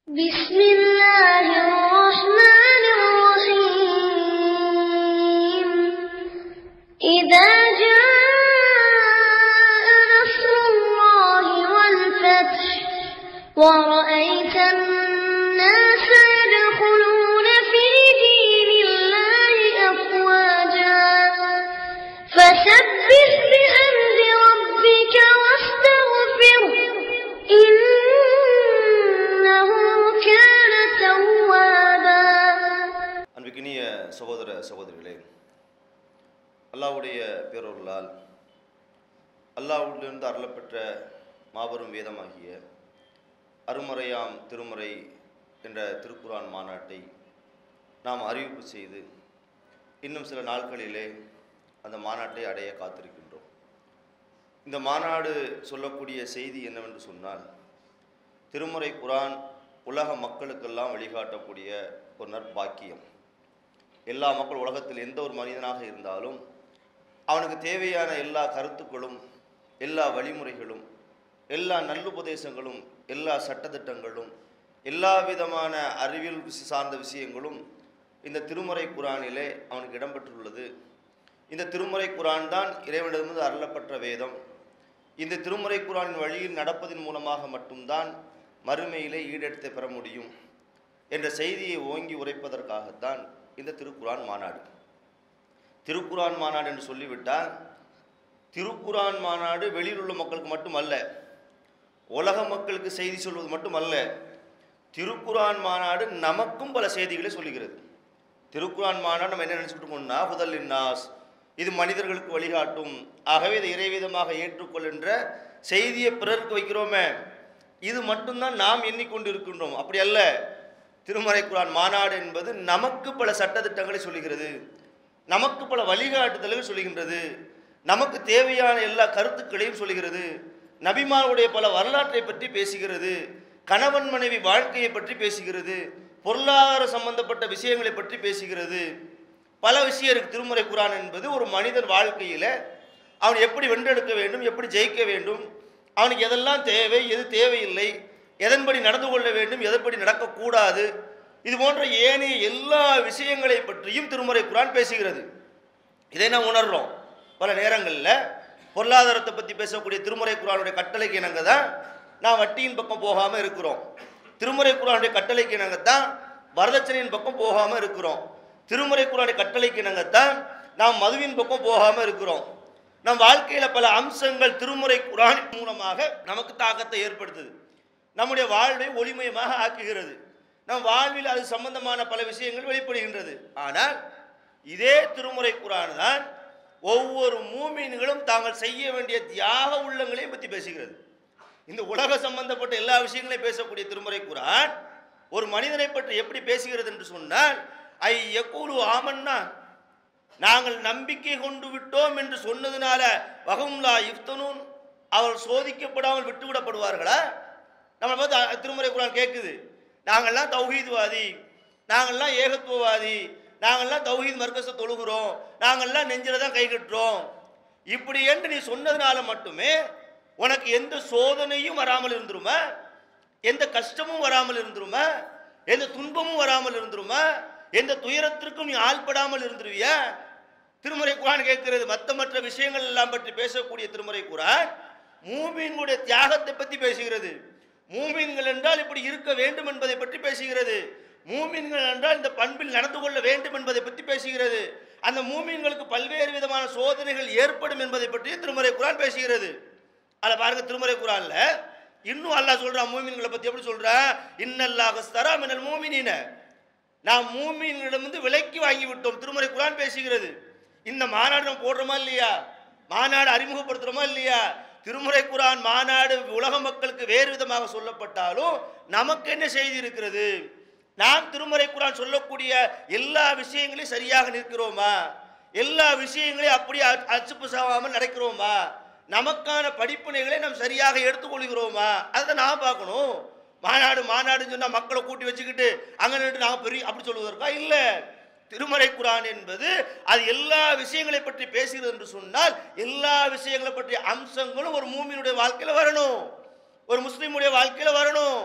بسم الله الرحمن الرحيم إذا جاء نصر الله والفتح ورأيت الناس يدخلون في دين الله أفواجا فسبح بحمد ربك واستغفره إنه كان توابا அன்பிற்கினிய சகோதர சகோதரிகளே அல்லாஹ்வுடைய பேரொருளால் அல்லாஹ்விலிருந்து அருளப்பெற்ற மாபெரும் வேதமாகிய அருமறையாம் திருமுறை என்ற திருக்குரான் மாநாட்டை நாம் அறிவிப்பு செய்து இன்னும் சில நாட்களிலே அந்த மாநாட்டை அடைய காத்திருக்கின்றோம் இந்த மாநாடு சொல்லக்கூடிய செய்தி என்னவென்று சொன்னால் திருமுறை குரான் உலக மக்களுக்கெல்லாம் வழிகாட்டக்கூடிய ஒரு நற்பாக்கியம் எல்லா மக்கள் உலகத்தில் எந்த ஒரு மனிதனாக இருந்தாலும் அவனுக்கு தேவையான எல்லா கருத்துக்களும் எல்லா வழிமுறைகளும் எல்லா நல்லுபதேசங்களும் எல்லா சட்டத்திட்டங்களும் எல்லா விதமான அறிவியல் விஷ- சார்ந்த விஷயங்களும் இந்த திருமறை குரானிலே அவனுக்கு இடம்பெற்றுள்ளது இந்த திருமறை குரான் தான் இறைவனிடமிருந்து அருளப்பட்ட வேதம் இந்த திருமறை குரானின் வழியில் நடப்பதன் மூலமாக மட்டும்தான் மறுமையிலே ஈடெடுத்து பெற முடியும் என்ற செய்தியை ஓங்கி உரைப்பதற்காகத்தான் இந்த திருக்குரான் மாநாடு திருக்குரான் மாநாடு என்று சொல்லிவிட்டால் திருக்குரான் மாநாடு வெளியில் உள்ள மக்களுக்கு மட்டுமல்ல உலக மக்களுக்கு செய்தி சொல்வது மட்டுமல்ல திருக்குரான் மாநாடு நமக்கும் பல செய்திகளை சொல்லுகிறது திருக்குரான் மாநாடு நம்ம என்ன நினச்சிக்கிட்டு இருக்கோம்னா புதல் நாஸ் இது மனிதர்களுக்கு வழிகாட்டும் ஆகவே இதை இறைவிதமாக ஏற்றுக்கொள்கின்ற செய்தியை பிறருக்கு வைக்கிறோமே இது மட்டும்தான் நாம் எண்ணிக்கொண்டு இருக்கின்றோம் அப்படி அல்ல திருமறை குரான் மாநாடு என்பது நமக்கு பல சட்டத்திட்டங்களை சொல்லுகிறது நமக்கு பல வழிகாட்டுதல்கள் சொல்லுகின்றது நமக்கு தேவையான எல்லா கருத்துக்களையும் சொல்லுகிறது நபிமாருடைய பல வரலாற்றை பற்றி பேசுகிறது கணவன் மனைவி வாழ்க்கையை பற்றி பேசுகிறது பொருளாதார சம்பந்தப்பட்ட விஷயங்களை பற்றி பேசுகிறது பல விஷயம் இருக்கு திருமுறை குரான் என்பது ஒரு மனிதன் வாழ்க்கையில் அவன் எப்படி வென்றெடுக்க வேண்டும் எப்படி ஜெயிக்க வேண்டும் அவனுக்கு எதெல்லாம் தேவை எது தேவையில்லை எதன்படி நடந்து கொள்ள வேண்டும் எதன்படி நடக்கக்கூடாது இது போன்ற ஏனைய எல்லா விஷயங்களை பற்றியும் திருமுறை குரான் பேசுகிறது இதை நாம் உணர்றோம் பல நேரங்களில் பொருளாதாரத்தை பற்றி பேசக்கூடிய திருமுறை குரானுடைய கட்டளைக்கு இணங்க தான் நான் வட்டியின் பக்கம் போகாமல் இருக்கிறோம் திருமுறை குரானுடைய கட்டளைக்கு இணங்க தான் வரதட்சணையின் பக்கம் போகாமல் இருக்கிறோம் திருமுறை குரானுடைய கட்டளைக்கு இணங்கத்தான் நாம் மதுவின் பக்கம் போகாமல் இருக்கிறோம் நம் வாழ்க்கையில் பல அம்சங்கள் திருமுறை குரான் மூலமாக நமக்கு தாக்கத்தை ஏற்படுத்துது நம்முடைய வாழ்வை ஒளிமயமாக ஆக்குகிறது நம் வாழ்வில் அது சம்பந்தமான பல விஷயங்கள் வெளிப்படுகின்றது ஆனால் இதே திருமுறை குரான் தான் ஒவ்வொரு மூமீன்களும் தாங்கள் செய்ய வேண்டிய தியாக உள்ளங்களையும் பற்றி பேசுகிறது இந்த உலக சம்பந்தப்பட்ட எல்லா விஷயங்களையும் பேசக்கூடிய திருமுறை குரான் ஒரு மனிதனை பற்றி எப்படி பேசுகிறது என்று சொன்னால் ஐ யக்கூலு ஆமன்னா நாங்கள் நம்பிக்கை கொண்டு விட்டோம் என்று சொன்னதுனால வகம்லா இஃப்தனூன் அவர் சோதிக்கப்படாமல் விட்டுவிடப்படுவார்களா நம்ம பார்த்து அ- திருமுறை குரான் கேட்குது நாங்கள்லாம் தௌஹீத்வாதி நாங்கள்லாம் ஏகத்துவவாதி நாங்கள்லாம் தௌஹீத் மர்க்கஸை தொழுகிறோம் நாங்கள்லாம் நெஞ்சில தான் கை கட்டுறோம் இப்படி என்று நீ சொன்னதுனால மட்டுமே உனக்கு எந்த சோதனையும் வராமல் இருந்துருமா எந்த கஷ்டமும் வராமல் இருந்துருமா எந்த துன்பமும் வராமல் இருந்துருமா எந்த துயரத்திற்கும் நீ ஆள்படாமல் இருந்துருவியா திருமுறை குரான் கேட்கிறது மற்ற மற்ற விஷயங்கள் எல்லாம் பற்றி பேசக்கூடிய திருமுறை குரான் மூமீன்களுடைய தியாகத்தை பற்றி பேசுகிறது மூமீன்கள் என்றால் இப்படி இருக்க வேண்டும் என்பதை பற்றி பேசுகிறது மூமீன்கள் என்றால் இந்த பண்பில் நடந்து கொள்ள வேண்டும் என்பதை பற்றி பேசுகிறது அந்த மூமீன்களுக்கு பல்வேறு விதமான சோதனைகள் ஏற்படும் என்பதை பற்றி திருமுறை குரான் பேசுகிறது அதில் பாருங்க திருமுறை குரான்ல இன்னும் அல்லாஹ் சொல்றான் மூமின்களை பத்தி எப்படி சொல்றான் இன்னல்லாஹ் ஸ்தரா மினல் மூமினின நாம் மூமின்களிடமிருந்து விலைக்கு வாங்கி விட்டோம் திருமுறை குரான் பேசுகிறது இந்த மாநாடு நம்ம போடுறோமா இல்லையா மாநாடு அறிமுகப்படுத்துறோமா இல்லையா திருமுறை குரான் மாநாடு உலக மக்களுக்கு வேறு விதமாக சொல்லப்பட்டாலும் நமக்கு என்ன செய்தி இருக்கிறது நாம் திருமுறை குரான் சொல்லக்கூடிய எல்லா விஷயங்களையும் சரியாக நிற்கிறோமா எல்லா விஷயங்களையும் அப்படியே அச்சு- அச்சுப்பு சாவாமல் நடக்கிறோமா நமக்கான படிப்பினைகளை நாம் சரியாக எடுத்துக்கொள்கிறோமா அதை நான் பார்க்கணும் மாநாடு மாநாடுன்னு சொன்னால் மக்களை கூட்டி வச்சுக்கிட்டு அங்கே நின்று நாங்கள் பெரிய அப்படி சொல்வதற்கா இல்லை திருமறை குரான் என்பது அது எல்லா விஷயங்களை பற்றி பேசுகிறது என்று சொன்னால் எல்லா விஷயங்களை பற்றிய அம்சங்களும் ஒரு மூமியினுடைய வாழ்க்கையில் வரணும் ஒரு முஸ்லீமுடைய வாழ்க்கையில் வரணும்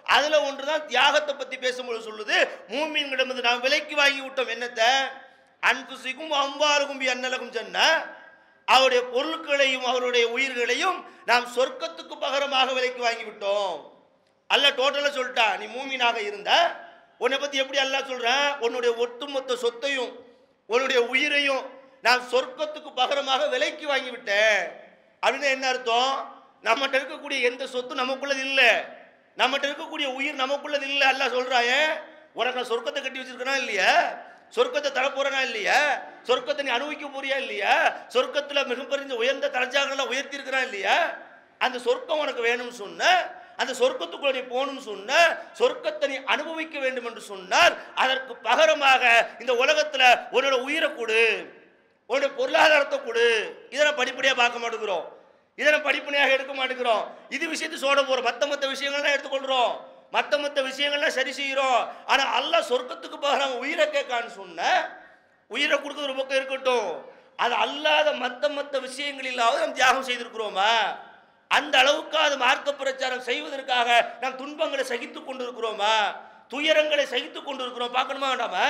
அதுல ஒன்றுதான் தியாகத்தை பத்தி பேசும்போது சொல்லுது மூமின்களிடமிருந்து நாம் விலைக்கு வாங்கி விட்டோம் என்னத்தை அன்புசிக்கும் அம்பாருக்கும் அன்னலகும் சொன்ன அவருடைய பொருட்களையும் அவருடைய உயிர்களையும் நாம் சொர்க்கத்துக்கு பகரமாக விலைக்கு வாங்கி விட்டோம் அல்ல டோட்டலாக சொல்லிட்டான் நீ மூமினாக இருந்த உன்னை பத்தி எப்படி அல்லாஹ் சொல்றான் உன்னுடைய ஒட்டுமொத்த சொத்தையும் உன்னுடைய உயிரையும் நான் சொர்க்கத்துக்கு பகரமாக விலைக்கு வாங்கி விட்டேன் அப்படின்னு என்ன அர்த்தம் நம்மகிட்ட இருக்கக்கூடிய எந்த சொத்தும் நமக்குள்ளது இல்லை நம்மகிட்ட இருக்கக்கூடிய உயிர் நமக்குள்ளது இல்லை அல்லாஹ் சொல்றாயே உனக்கு நான் சொர்க்கத்தை கட்டி வச்சிருக்கனா இல்லையா சொர்க்கத்தை தரப்போறனா இல்லையா சொர்க்கத்தை நீ அனுபவிக்க போறியா இல்லையா சொர்க்கத்துல மிகப்பெரிய உயர்ந்த தரஜாக்களை உயர்த்தி இருக்கிறா இல்லையா அந்த சொர்க்கம் உனக்கு வேணும்னு சொன்ன அந்த சொர்க்கத்துக்குள்ள நீ போகணும்னு சொன்ன சொர்க்கத்தை நீ அனுபவிக்க வேண்டும் என்று சொன்னால் அதற்கு பகரமாக இந்த உலகத்துல உன்னோட உயிரை கொடு உன்னுடைய பொருளாதாரத்தை கொடு இதனை படிப்படியாக பார்க்க மாட்டேங்கிறோம் இதனை படிப்படியாக எடுக்க மாட்டேங்கிறோம் இது விஷயத்தை சோட போறோம் மத்த மத்த விஷயங்கள்லாம் எடுத்துக்கொள்றோம் மத்த மத்த விஷயங்கள்லாம் சரி செய்கிறோம் ஆனா அல்லாஹ் சொர்க்கத்துக்கு பகரம் உயிரை கேட்கான்னு சொன்ன உயிரை கொடுக்க ஒரு பக்கம் இருக்கட்டும் அது அல்லாத மத்த மத்த விஷயங்களிலாவது நாம் தியாகம் செய்திருக்கிறோமா அந்த அளவுக்கு அது மார்க்க பிரச்சாரம் செய்வதற்காக நாம் துன்பங்களை சகித்து கொண்டிருக்கிறோமா துயரங்களை சகித்து கொண்டிருக்கிறோம் பார்க்கணுமா வேண்டாமா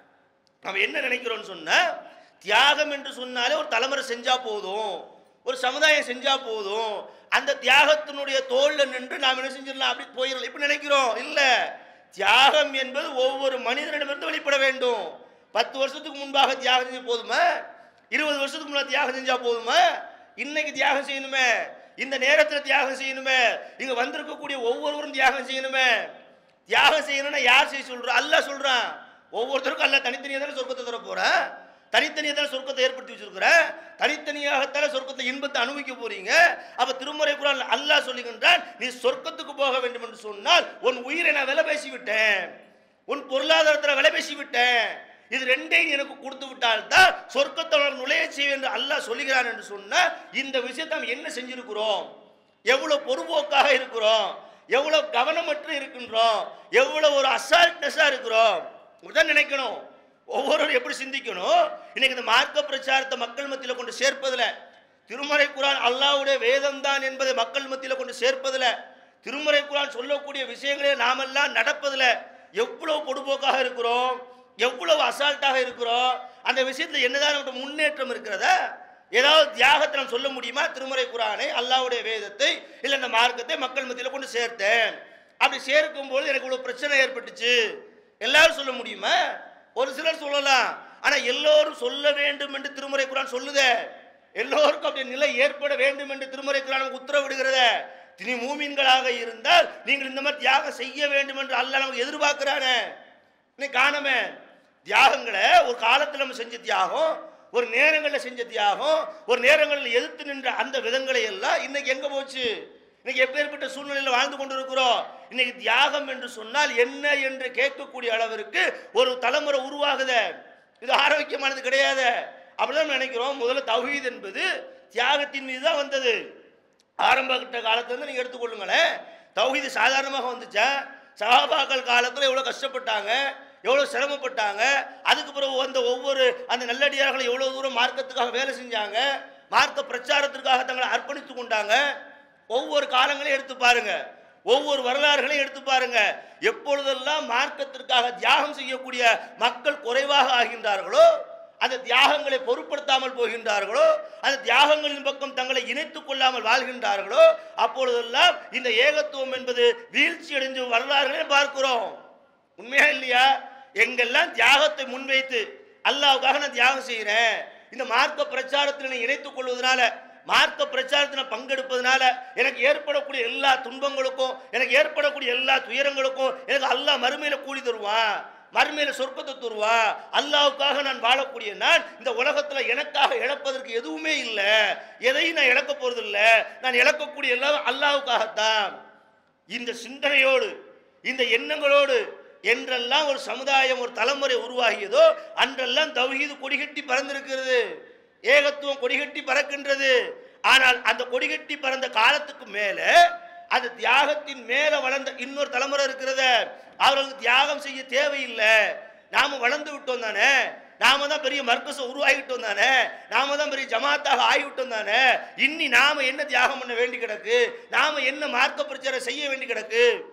நம்ம என்ன நினைக்கிறோம்னு சொன்னா தியாகம் என்று சொன்னாலே ஒரு தலைமுறை செஞ்சா போதும் ஒரு சமுதாயம் செஞ்சா போதும் அந்த தியாகத்தினுடைய தோல்ல நின்று நாம் என்ன செஞ்சிடலாம் அப்படி போயிடலாம் இப்படி நினைக்கிறோம் இல்ல தியாகம் என்பது ஒவ்வொரு மனிதனிடமிருந்து வெளிப்பட வேண்டும் பத்து வருஷத்துக்கு முன்பாக தியாகம் செஞ்சா போதுமா இருபது வருஷத்துக்கு முன்னாடி தியாகம் செஞ்சா போதுமா இன்னைக்கு தியாகம் செய்யணுமே இந்த நேரத்தில் தியாகம் செய்யணுமே இங்க வந்திருக்கக்கூடிய ஒவ்வொருவரும் தியாகம் செய்யணுமே தியாகம் செய்யணும்னா யார் செய்ய சொல்றா அல்லாஹ் சொல்றான் ஒவ்வொருத்தருக்கும் அல்லாஹ் தனித்தனியாக தானே சொர்க்கத்தை தர போறேன் தனித்தனியாக தானே சொர்க்கத்தை ஏற்படுத்தி வச்சிருக்கிற தனித்தனியாகத்தானே சொர்க்கத்தை இன்பத்தை அனுபவிக்க போறீங்க அப்ப திருமறை குரான் அல்லாஹ் சொல்லுகின்றான் நீ சொர்க்கத்துக்கு போக வேண்டும் என்று சொன்னால் உன் உயிரை நான் விலை பேசி விட்டேன் உன் பொருளாதாரத்தில் விலை பேசி விட்டேன் இது ரெண்டையும் எனக்கு கொடுத்து விட்டால் தான் சொர்க்கத்தை உனக்கு நுழைய செய்வேன் என்று அல்லாஹ் சொல்லுகிறான் என்று சொன்னா இந்த விஷயத்தை நாம் என்ன செஞ்சிருக்கிறோம் எவ்வளவு பொறுப்போக்காக இருக்கிறோம் எவ்வளவு கவனமற்று இருக்கின்றோம் எவ்வளவு ஒரு அசால்ட்னஸா இருக்கிறோம் இப்படிதான் நினைக்கணும் ஒவ்வொருவரும் எப்படி சிந்திக்கணும் இன்னைக்கு இந்த மார்க்க பிரச்சாரத்தை மக்கள் மத்தியில் கொண்டு சேர்ப்பதில் திருமறை குரான் அல்லாஹ்வுடைய வேதம் தான் என்பதை மக்கள் மத்தியில் கொண்டு சேர்ப்பதில் திருமறை குரான் சொல்லக்கூடிய விஷயங்களே நாமெல்லாம் நடப்பதில் எவ்வளவு பொடுபோக்காக இருக்கிறோம் எவ்வளவு அசால்ட்டாக இருக்கிறோம் அந்த விஷயத்தில் என்னதான் நம்முடைய முன்னேற்றம் இருக்கிறதா ஏதாவது தியாகத்தை நாம் சொல்ல முடியுமா திருமறை குரானை அல்லாஹ்வுடைய வேதத்தை இல்லை இந்த மார்க்கத்தை மக்கள் மத்தியில் கொண்டு சேர்த்தேன் அப்படி சேர்க்கும்போது எனக்கு இவ்வளவு பிரச்சனை ஏற்பட்டுச்சு எல்லாரும் சொல்ல முடியுமா ஒரு சிலர் சொல்லலாம் ஆனா எல்லோரும் சொல்ல வேண்டும் என்று திருமறை குரான் சொல்லுதே எல்லோருக்கும் அப்படி நிலை ஏற்பட வேண்டும் என்று திருமறை குரான் நமக்கு உத்தரவிடுகிறதே தினி மூமின்களாக இருந்தால் நீங்கள் இந்த மாதிரி தியாகம் செய்ய வேண்டும் என்று அல்லாஹ் நமக்கு எதிர்பார்க்கிறானே இன்னைக்கு காணமே தியாகங்களை ஒரு காலத்தில் நம்ம செஞ்ச தியாகம் ஒரு நேரங்களில் செஞ்ச தியாகம் ஒரு நேரங்களில் எதிர்த்து நின்ற அந்த விதங்களை எல்லாம் இன்னைக்கு எங்க போச்சு இன்னைக்கு எப்பேற்பட்ட சூழ்நிலையில் வாழ்ந்து கொண்டிருக்கிறோம் இன்னைக்கு தியாகம் என்று சொன்னால் என்ன என்று கேட்கக்கூடிய அளவிற்கு ஒரு தலைமுறை உருவாகுதே இது ஆரோக்கியமானது கிடையாது அப்படிதான் நினைக்கிறோம் முதல்ல தௌஹீத் என்பது தியாகத்தின் மீது தான் வந்தது ஆரம்ப கட்ட காலத்துலேருந்து நீங்கள் எடுத்துக்கொள்ளுங்களேன் தௌஹீது சாதாரணமாக வந்துச்சா சஹாபாக்கள் காலத்தில் எவ்வளோ கஷ்டப்பட்டாங்க எவ்வளோ சிரமப்பட்டாங்க அதுக்கு பிறகு வந்த ஒவ்வொரு அந்த நல்லடியார்கள் எவ்வளோ தூரம் மார்க்கத்துக்காக வேலை செஞ்சாங்க மார்க்க பிரச்சாரத்திற்காக தங்களை அர்ப்பணித்து கொண்டாங்க ஒவ்வொரு காலங்களையும் எடுத்து பாருங்க ஒவ்வொரு வரலாறுகளையும் எடுத்து பாருங்க எப்பொழுதெல்லாம் மார்க்கத்திற்காக தியாகம் செய்யக்கூடிய மக்கள் குறைவாக ஆகின்றார்களோ அந்த தியாகங்களை பொருட்படுத்தாமல் போகின்றார்களோ அந்த தியாகங்களின் பக்கம் தங்களை இணைத்துக் கொள்ளாமல் வாழ்கின்றார்களோ அப்பொழுதெல்லாம் இந்த ஏகத்துவம் என்பது வீழ்ச்சி அடைஞ்ச வரலாறுகளை பார்க்கிறோம் உண்மையா இல்லையா எங்கெல்லாம் தியாகத்தை முன்வைத்து அல்லாவுக்காக நான் தியாகம் செய்கிறேன் இந்த மார்க்க பிரச்சாரத்தில் என்னை இணைத்துக் கொள்வதனால மார்க்க பிரச்சாரத்தில் பங்கெடுப்பதனால எனக்கு ஏற்படக்கூடிய எல்லா துன்பங்களுக்கும் எனக்கு ஏற்படக்கூடிய எல்லா துயரங்களுக்கும் எனக்கு அல்லாஹ் மறுமையில கூலி தருவான் மறுமையில சொர்க்கத்தை தருவான் அல்லாவுக்காக நான் வாழக்கூடிய நான் இந்த உலகத்துல எனக்காக இழப்பதற்கு எதுவுமே இல்லை எதையும் நான் இழக்க போறது இல்லை நான் இழக்கக்கூடிய எல்லாம் அல்லாவுக்காகத்தான் இந்த சிந்தனையோடு இந்த எண்ணங்களோடு என்றெல்லாம் ஒரு சமுதாயம் ஒரு தலைமுறை உருவாகியதோ அன்றெல்லாம் தௌஹீது கொடிகட்டி பறந்திருக்கிறது ஏகத்துவம் கொடிகட்டி பறக்கின்றது ஆனால் அந்த கொடிகட்டி பறந்த காலத்துக்கு மேல அந்த தியாகத்தின் மேல வளர்ந்த இன்னொரு தலைமுறை இருக்கிறத அவர்களுக்கு தியாகம் செய்ய தேவையில்லை நாம வளர்ந்து விட்டோம் தானே நாம தான் பெரிய மர்க்கஸை உருவாகிட்டோம் தானே நாம தான் பெரிய ஜமாத்தாக ஆகிவிட்டோம் தானே இன்னி நாம என்ன தியாகம் பண்ண வேண்டி கிடக்கு நாம என்ன மார்க்க பிரச்சாரம் செய்ய வேண்டி கிடக்கு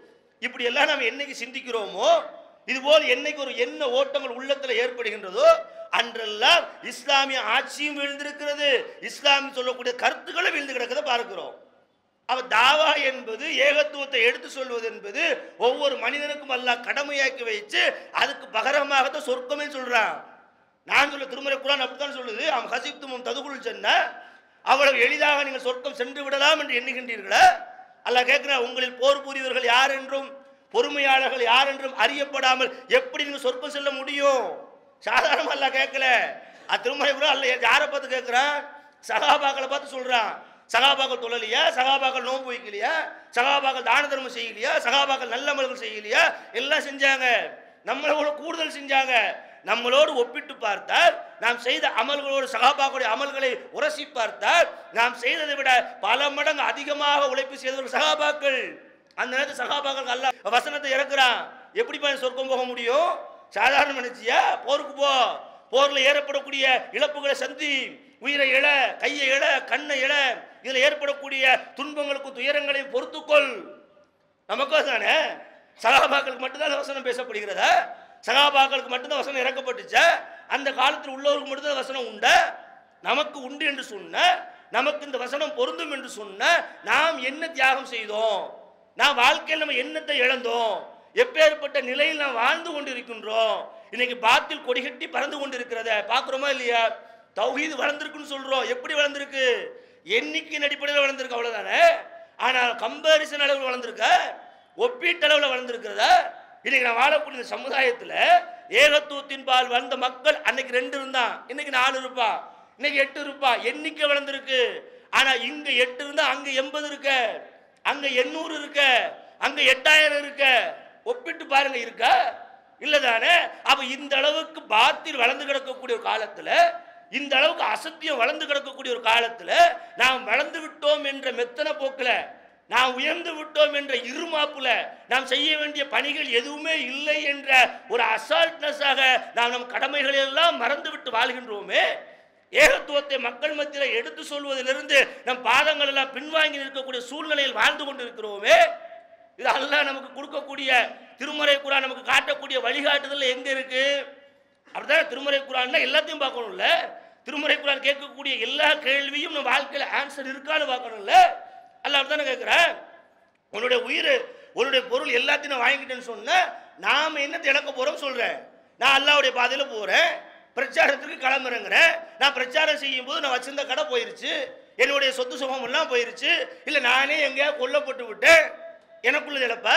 இப்படி எல்லாம் நாம் என்னைக்கு சிந்திக்கிறோமோ இதுபோல் என்னைக்கு ஒரு என்ன ஓட்டங்கள் உள்ளத்தில் ஏற்படுகின்றதோ அன்றெல்லாம் இஸ்லாமிய ஆட்சியும் வீழ்ந்திருக்கிறது இஸ்லாம் சொல்லக்கூடிய கருத்துக்களும் வீழ்ந்து கிடக்கிறத பார்க்கிறோம் அவ தாவா என்பது ஏகத்துவத்தை எடுத்து சொல்வது என்பது ஒவ்வொரு மனிதனுக்கும் அல்லாஹ் கடமையாக்கி வைச்சு அதுக்கு பகரமாகத்தான் சொர்க்கமே சொல்றான் நான் சொல்ல திருமறை குரான் அப்படித்தான் சொல்லுது அவன் ஹசிப்துமும் ததுகுள் சென்ன அவ்வளவு எளிதாக நீங்கள் சொர்க்கம் சென்று விடலாம் என்று எண்ணுகின்றீர்களா அல்லாஹ் கேட்கிறான் உங்களில் போர் புரியவர்கள் யார் என்றும் பொறுமையாளர்கள் யார் என்றும் அறியப்படாமல் எப்படி நீங்கள் சொர்க்கம் செல்ல முடியும் சாதாரணமா அல்லாஹ் கேட்கல அது திருமறை குரான் அல்ல யாரை பார்த்து கேட்கிறான் சகாபாக்களை பார்த்து சொல்றான் சகாபாக்கள் தொழலையா சகாபாக்கள் நோன்பு வைக்கலையா சகாபாக்கள் தான தர்மம் செய்யலையா சகாபாக்கள் நல்ல அமல்கள் செய்யலையா எல்லாம் செஞ்சாங்க நம்மளோட கூடுதல் செஞ்சாங்க நம்மளோடு ஒப்பிட்டு பார்த்தால் நாம் செய்த அமல்களோடு சகாபாக்களுடைய அமல்களை உரசி பார்த்தால் நாம் செய்ததை விட பல மடங்கு அதிகமாக உழைப்பு செய்தவர்கள் சகாபாக்கள் அந்த நேரத்தில் சகாபாக்கள் அல்ல வசனத்தை இறக்குறான் எப்படி போய் சொர்க்கம் போக முடியும் சாதாரண மனுஷியா போருக்கு போ போர்ல ஏற்படக்கூடிய இழப்புகளை சந்தி உயிரை இழ கையை இழ கண்ணை இழ இதுல ஏற்படக்கூடிய துன்பங்களுக்கும் துயரங்களையும் பொறுத்துக்கொள் நமக்கோ தானே சகாபாக்களுக்கு மட்டும்தான் அந்த வசனம் பேசப்படுகிறதா சகாபாக்களுக்கு மட்டும்தான் வசனம் இறக்கப்பட்டுச்சா அந்த காலத்தில் உள்ளவருக்கு மட்டும்தான் வசனம் உண்டா நமக்கு உண்டு என்று சொன்ன நமக்கு இந்த வசனம் பொருந்தும் என்று சொன்ன நாம் என்ன தியாகம் செய்தோம் நாம் வாழ்க்கையில் நம்ம என்னத்தை இழந்தோம் எப்பேற்பட்ட நிலையில் நாம் வாழ்ந்து கொண்டிருக்கின்றோம் இன்னைக்கு பாத்தில் கொடிகட்டி பறந்து கொண்டிருக்கிறத பார்க்குறோமா இல்லையா தௌஹீது வளர்ந்துருக்குன்னு சொல்றோம் எப்படி வளர்ந்துருக்கு எண்ணிக்கையின் அடிப்படையில் வளர்ந்துருக்கு அவ்வளவுதானே ஆனால் கம்பேரிசன் அளவில் வளர்ந்துருக்க ஒப்பீட்டளவில் வளர்ந்துருக்கிறதா இன்னைக்கு நான் வாழக்கூடிய இந்த சமுதாயத்தில் ஏகத்துவத்தின் பால் வந்த மக்கள் அன்னைக்கு ரெண்டு இருந்தான் இன்னைக்கு நாலு இருப்பா இன்னைக்கு எட்டு இருப்பா எண்ணிக்கை வளர்ந்துருக்கு ஆனா இங்க எட்டு இருந்தா அங்க எண்பது இருக்க அங்க எண்ணூறு இருக்க அங்க எட்டாயிரம் இருக்க ஒப்பிட்டு பாருங்க இருக்கா இல்லதானே அப்ப இந்த அளவுக்கு பாத்தில் வளர்ந்து கிடக்கக்கூடிய ஒரு காலத்துல இந்த அளவுக்கு அசத்தியம் வளர்ந்து கிடக்கக்கூடிய ஒரு காலத்துல நாம் வளர்ந்து விட்டோம் என்ற மெத்தன போக்குல நாம் உயர்ந்து விட்டோம் என்ற இருமாப்புல நாம் செய்ய வேண்டிய பணிகள் எதுவுமே இல்லை என்ற ஒரு அசால்ட்னஸாக நாம் நம் கடமைகளை எல்லாம் மறந்து விட்டு வாழ்கின்றோமே ஏகத்துவத்தை மக்கள் மத்தியில் எடுத்து சொல்வதிலிருந்து நம் பாதங்கள் எல்லாம் பின்வாங்கி நிற்கக்கூடிய சூழ்நிலையில் வாழ்ந்து கொண்டிருக்கிறோமே இது அல்லாஹ் நமக்கு கொடுக்கக்கூடிய திருமறை குரான் நமக்கு காட்டக்கூடிய வழிகாட்டுதல் எங்க இருக்கு அப்படிதான் திருமறை குரான்னா எல்லாத்தையும் பார்க்கணும்ல திருமறை குரான் கேட்கக்கூடிய எல்லா கேள்வியும் நம்ம வாழ்க்கையில ஆன்சர் இருக்கான்னு பார்க்கணும்ல அல்ல அப்படித்தானே கேட்குறேன் உன்னுடைய உயிர் உன்னுடைய பொருள் எல்லாத்தையும் நான் வாங்கிட்டேன்னு சொன்ன நாம என்னத்தை இழக்க போறோம் சொல்றேன் நான் அல்லாவுடைய பாதையில போறேன் பிரச்சாரத்துக்கு கிளம்புறேங்கிறேன் நான் பிரச்சாரம் செய்யும் போது நான் வச்சிருந்த கடை போயிருச்சு என்னுடைய சொத்து சுகம் எல்லாம் போயிருச்சு இல்லை நானே எங்கேயா கொல்லப்பட்டு விட்டேன் எனக்குள்ள இழப்ப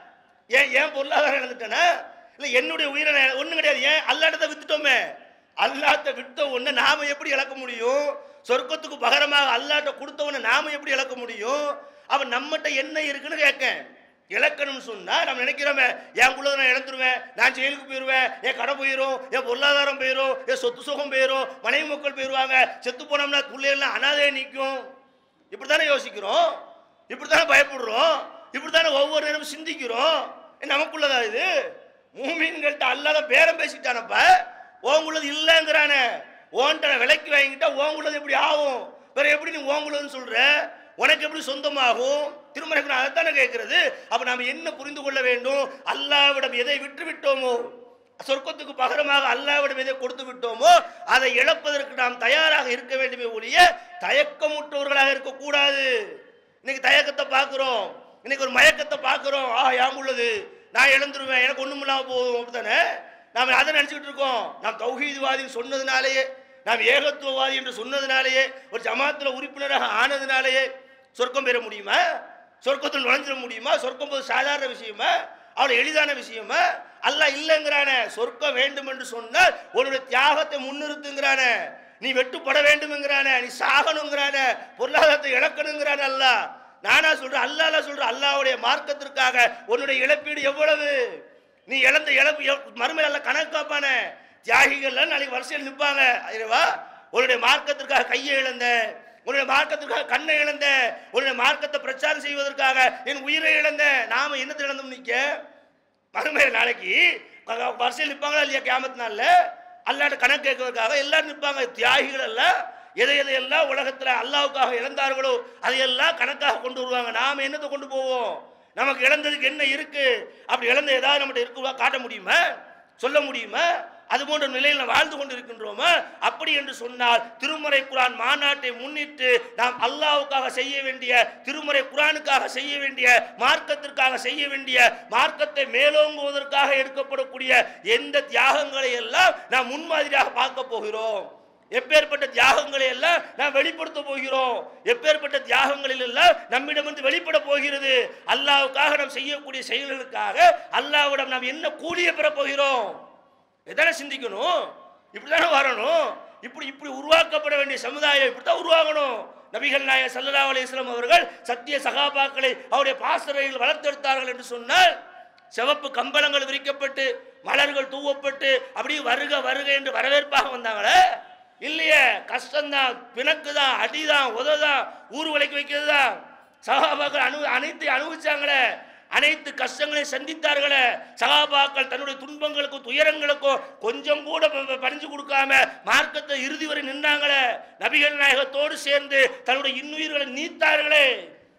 ஏன் ஏன் பொருளாதாரம் இழந்துட்டேனா இல்லை என்னுடைய உயிரை நான் ஒன்றும் கிடையாது ஏன் அல்லாட்டத்தை வித்துட்டோமே அல்லாட்ட விட்ட ஒன்று நாம எப்படி இழக்க முடியும் சொர்க்கத்துக்கு பகரமாக அல்லாட்ட கொடுத்த ஒன்று நாம எப்படி இழக்க முடியும் அவன் நம்மகிட்ட என்ன இருக்குன்னு கேட்கேன் இழக்கணும்னு சொன்னா நம்ம நினைக்கிறோமே என் உள்ளதை நான் இழந்துருவேன் நான் ஜெயிலுக்கு போயிடுவேன் என் கடை போயிடும் என் பொருளாதாரம் போயிடும் என் சொத்து சுகம் போயிடும் மனைவி மக்கள் போயிடுவாங்க செத்து போனோம்னா பிள்ளைகள்லாம் அனாதையே நிற்கும் இப்படி தானே யோசிக்கிறோம் இப்படி தானே பயப்படுறோம் இப்படி தானே ஒவ்வொரு நேரமும் சிந்திக்கிறோம் ஏ, நமக்குள்ளதா இது மூமீன்கள்ட்ட அல்லாத பேரம் பேசிட்டானப்ப ஓங்குள்ளது இல்லைங்கிறானே ஓன்ட்ட நான் விலைக்கு வாங்கிட்டா ஓங்குள்ளது எப்படி ஆகும் வேற எப்படி நீ ஓங்குள்ளதுன்னு சொல்ற உனக்கு எப்படி சொந்தமாகும் திருமறை குரான் அதைத்தானே கேட்கிறது அப்ப நாம என்ன புரிந்து கொள்ள வேண்டும் அல்லாவிடம் எதை விட்டு விட்டோமோ சொர்க்கத்துக்கு பகரமாக அல்லாவிடம் எதை கொடுத்து விட்டோமோ அதை இழப்பதற்கு நாம் தயாராக இருக்க வேண்டுமே ஒழிய தயக்கமுற்றவர்களாக இருக்கக்கூடாது இன்னைக்கு தயக்கத்தை பார்க்குறோம் இன்னைக்கு ஒரு மயக்கத்தை பார்க்குறோம் ஆ யாம் உள்ளது நான் இழந்துருவேன் எனக்கு ஒன்றும் இல்லாமல் போதும் அப்படித்தானே நாம் அதை நினச்சிக்கிட்டு இருக்கோம் நாம் தௌஹீத்வாதின்னு சொன்னதுனாலேயே நாம் ஏகத்துவவாதி என்று சொன்னதுனாலேயே ஒரு ஜமாத்தில் உறுப்பினராக ஆனதுனாலேயே சொர்க்கம் பெற முடியுமா சொர்க்கத்தில் நுழைஞ்சிட முடியுமா சொர்க்கம் போது சாதாரண விஷயமா அவ்வளோ எளிதான விஷயமா அல்லாஹ் இல்லைங்கிறானே சொர்க்கம் வேண்டும் என்று சொன்னால் உன்னுடைய தியாகத்தை முன்னிறுத்துங்கிறானே நீ வெட்டுப்பட வேண்டும்ங்கிறானே நீ சாகணுங்கிறானே பொருளாதாரத்தை இழக்கணுங்கிறானே அல்லாஹ் நானா சொல்றேன் அல்லாஹ் சொல்றேன் அல்லாஹ்வுடைய மார்க்கத்திற்காக உன்னுடைய இழப்பீடு எவ்வளவு நீ இழந்த இழப்பு எவ்- மறுமையில் அல்ல கணக்கு காப்பானே தியாகிகள்லாம் நாளைக்கு வரிசையில் நிற்பாங்க ஐயவா உன்னுடைய மார்க்கத்திற்காக கையை இழந்த உன்னுடைய மார்க்கத்திற்காக கண்ணை இழந்த உன்னுடைய மார்க்கத்தை பிரச்சாரம் செய்வதற்காக என் உயிரை இழந்த நாம என்னத்தை இழந்தோம் நிக்க மறுமையில் நாளைக்கு வ- வரிசையில் நிற்பாங்களா இல்லையா கியாமத்து நாள்ல அல்லாட்ட கணக்கு கேட்கறதுக்காக எல்லாரும் நிற்பாங்க தியாகிகள் எல்லாம் எதை எதையெல்லாம் உலகத்தில் அல்லாவுக்காக இழந்தார்களோ அதையெல்லாம் கணக்காக கொண்டு வருவாங்க நாம என்னத்தை கொண்டு போவோம் நமக்கு இழந்ததுக்கு என்ன இருக்கு அப்படி இழந்த ஏதாவது நம்மகிட்ட இருக்குவா காட்ட முடியுமா சொல்ல முடியுமா அது போன்ற நிலையில் நாம் வாழ்ந்து கொண்டு இருக்கின்றோமா அப்படி என்று சொன்னால் திருமறை குரான் மாநாட்டை முன்னிட்டு நாம் அல்லாஹ்வுக்காக செய்ய வேண்டிய திருமறை குரானுக்காக செய்ய வேண்டிய மார்க்கத்திற்காக செய்ய வேண்டிய மார்க்கத்தை மேலோங்குவதற்காக எடுக்கப்படக்கூடிய எந்த தியாகங்களை எல்லாம் நாம் முன்மாதிரியாக பார்க்க போகிறோம் எப்பேற்பட்ட தியாகங்களை எல்லாம் நாம் வெளிப்படுத்த போகிறோம் எப்பேற்பட்ட தியாகங்களில் எல்லாம் நம்மிடமிருந்து வெளிப்பட போகிறது அல்லாஹ்வுக்காக நாம் செய்யக்கூடிய செயல்களுக்காக அல்லாஹ்விடம் நாம் என்ன கூலிய பெறப் போகிறோம் இதானே சிந்திக்கணும் இப்படிதானே வரணும் இப்படி இப்படி உருவாக்கப்பட வேண்டிய சமுதாயம் இப்படித்தான் உருவாகணும் நபிகள் நாயகம் ஸல்லல்லாஹு அலைஹி வஸல்லம் அவர்கள் சத்திய சகாபாக்களை அவருடைய பாசறையில் வளர்த்தெடுத்தார்கள் என்று சொன்னால் சிவப்பு கம்பளங்கள் விரிக்கப்பட்டு மலர்கள் தூவப்பட்டு அப்படியே வருக வருக என்று வரவேற்பாக வந்தாங்களே இல்லையே கஷ்டம்தான் பிணக்கு தான் அடிதான் உததான் ஊர் விலைக்கு வைக்கிறது தான் சகாபாக்கள் அனு அனைத்து அனுபவிச்சாங்களே அனைத்து கஷ்டங்களையும் சந்தித்தார்களே சகாபாக்கள் தன்னுடைய துன்பங்களுக்கும் துயரங்களுக்கும் கொஞ்சம் கூட ப- ப- பறிஞ்சு கொடுக்காம மார்க்கத்தை இறுதி வரை நின்னாங்களே நபிகள் நாயகத்தோடு சேர்ந்து தன்னுடைய இன்னுயிர்களை நீத்தார்களே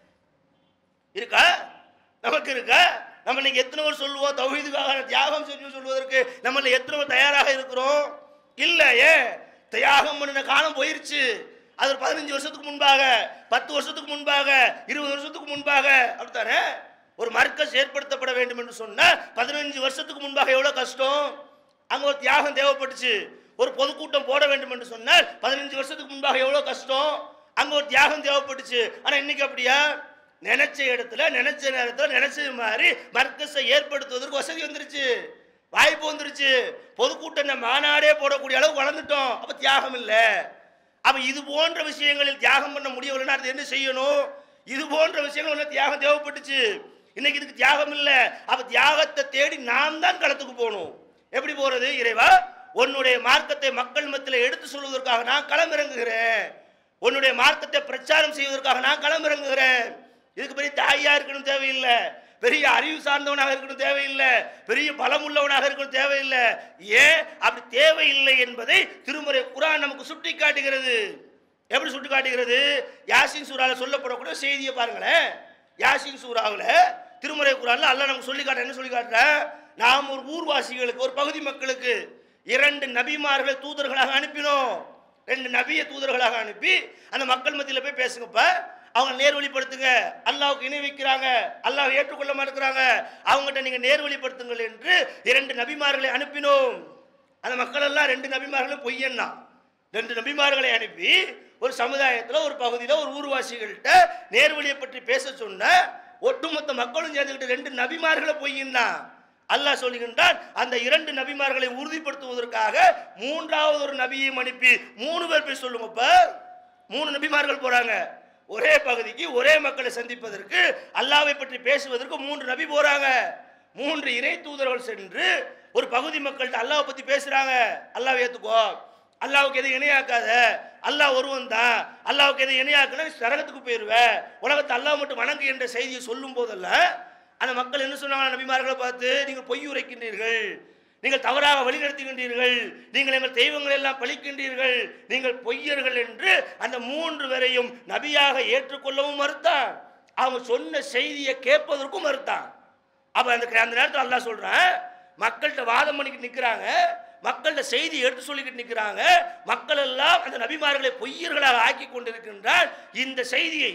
இருக்கா நமக்கு இருக்கா நம்ம இன்னைக்கு எத்தனை பேர் சொல்லுவோம் தௌஹீதுக்காக தியாகம் செஞ்சு சொல்வதற்கு நம்ம எத்தனை பேர் தயாராக இருக்கிறோம் இல்லையே தியாகம் பண்ணின காலம் போயிருச்சு அது ஒரு பதினஞ்சு வருஷத்துக்கு முன்பாக பத்து வருஷத்துக்கு முன்பாக இருபது வருஷத்துக்கு முன்பாக அப்படித்தானே ஒரு மர்க்கஸ் ஏற்படுத்தப்பட வேண்டும் என்று சொன்னா பதினஞ்சு வருஷத்துக்கு முன்பாக எவ்வளவு கஷ்டம் அங்க ஒரு தியாகம் தேவைப்பட்டுச்சு ஒரு பொதுக்கூட்டம் போட வேண்டும் என்று சொன்னால் பதினஞ்சு வருஷத்துக்கு முன்பாக எவ்வளவு கஷ்டம் அங்க ஒரு தியாகம் தேவைப்பட்டுச்சு ஆனா இன்னைக்கு அப்படியா நினைச்ச இடத்துல நினைச்ச நேரத்துல நினைச்சது மாதிரி மர்க்கஸை ஏற்படுத்துவதற்கு வசதி வந்துருச்சு வாய்ப்பு வந்துருச்சு பொதுக்கூட்டம் நம்ம மாநாடே போடக்கூடிய அளவு வளர்ந்துட்டோம் அப்ப தியாகம் இல்லை அப்ப இது போன்ற விஷயங்களில் தியாகம் பண்ண முடியவில்லைன்னா அது என்ன செய்யணும் இது போன்ற விஷயங்கள் ஒண்ணு தியாகம் தேவைப்பட்டுச்சு இன்னைக்கு இதுக்கு தியாகம் இல்லை அப்ப தியாகத்தை தேடி நாம் தான் களத்துக்கு போகணும் எப்படி போறது இறைவா உன்னுடைய மார்க்கத்தை மக்கள் மத்தியில் எடுத்து சொல்வதற்காக நான் களமிறங்குகிறேன் உன்னுடைய மார்க்கத்தை பிரச்சாரம் செய்வதற்காக நான் களமிறங்குகிறேன் இதுக்கு பெரிய தாயா இருக்கணும் தேவையில்லை பெரிய அறிவு சார்ந்தவனாக இருக்கணும் தேவையில்லை பெரிய பலம் உள்ளவனாக இருக்கணும் தேவையில்லை ஏன் அப்படி தேவையில்லை என்பதை திருமுறை குரான் நமக்கு சுட்டி காட்டுகிறது எப்படி சுட்டி காட்டுகிறது யாசின் சூறால சொல்லப்படக்கூடிய செய்தியை பாருங்களேன் யாசின் சூறாவில் திருமுறை குரான்ல அல்லாஹ் நமக்கு சொல்லி காட்ட என்ன சொல்லி காட்டுற நாம் ஒரு ஊர்வாசிகளுக்கு ஒரு பகுதி மக்களுக்கு இரண்டு நபிமார்களை தூதர்களாக அனுப்பினோம் ரெண்டு நபியை தூதர்களாக அனுப்பி அந்த மக்கள் மத்தியில் போய் பேசுங்கப்ப அவங்க நேர்வழிப்படுத்துங்க அல்லாஹ்வுக்கு இணை வைக்கிறாங்க அல்லாஹ் ஏற்றுக்கொள்ள மாட்டேங்கிறாங்க அவங்ககிட்ட நீங்க நேர்வழிப்படுத்துங்கள் என்று இரண்டு நபிமார்களை அனுப்பினோம் அந்த மக்கள் எல்லாம் ரெண்டு நபிமார்களும் பொய்யன்னா ரெண்டு நபிமார்களை அனுப்பி ஒரு சமுதாயத்தில் ஒரு பகுதியில் ஒரு ஊர்வாசிகள்கிட்ட நேர்வழியை பற்றி பேச சொன்ன ஒட்டுமொத்த மக்களும் சேர்ந்துக்கிட்டு ரெண்டு நபிமார்களை பொய்யின்னா அல்லாஹ் சொல்லுகின்றான் அந்த இரண்டு நபிமார்களை உறுதிப்படுத்துவதற்காக மூன்றாவது ஒரு நபியையும் அனுப்பி மூணு பேர் போய் சொல்லுங்கப்ப மூணு நபிமார்கள் போறாங்க ஒரே பகுதிக்கு ஒரே மக்களை சந்திப்பதற்கு அல்லாவை பற்றி பேசுவதற்கு மூன்று நபி போறாங்க மூன்று இறை தூதர்கள் சென்று ஒரு பகுதி மக்கள்கிட்ட அல்லாவை பத்தி பேசுறாங்க அல்லாவை ஏத்துக்கோ அல்லாவுக்கு எதை இணையாக்காத அல்லாஹ் ஒருவன் தான் அல்லாவுக்கு எதை இணையாக்குனா நீ நரகத்துக்கு போயிருவ உலகத்தை அல்லாஹ் மட்டும் வணங்கு என்ற செய்தியை சொல்லும் போதெல்லாம் அந்த மக்கள் என்ன சொன்னாங்க நபிமார்களை பார்த்து நீங்கள் பொய் உரைக்கின்றீர்கள் நீங்கள் தவறாக வழிநடத்துகின்றீர்கள் நீங்கள் எங்கள் தெய்வங்களை எல்லாம் பழிக்கின்றீர்கள் நீங்கள் பொய்யர்கள் என்று அந்த மூன்று பேரையும் நபியாக ஏற்றுக்கொள்ளவும் மறுத்தான் அவங்க சொன்ன செய்தியை கேட்பதற்கும் மறுத்தான் அப்ப அந்த அந்த நேரத்தில் அல்லாஹ் சொல்றான் மக்கள்கிட்ட வாதம் பண்ணிக்கிட்டு நிற்கிறாங்க மக்கள்கிட்ட செய்தி எடுத்து சொல்லிக்கிட்டு நிற்கிறாங்க மக்கள் எல்லாம் அந்த நபிமார்களை பொய்யர்களாக ஆக்கி கொண்டிருக்கின்றால் இந்த செய்தியை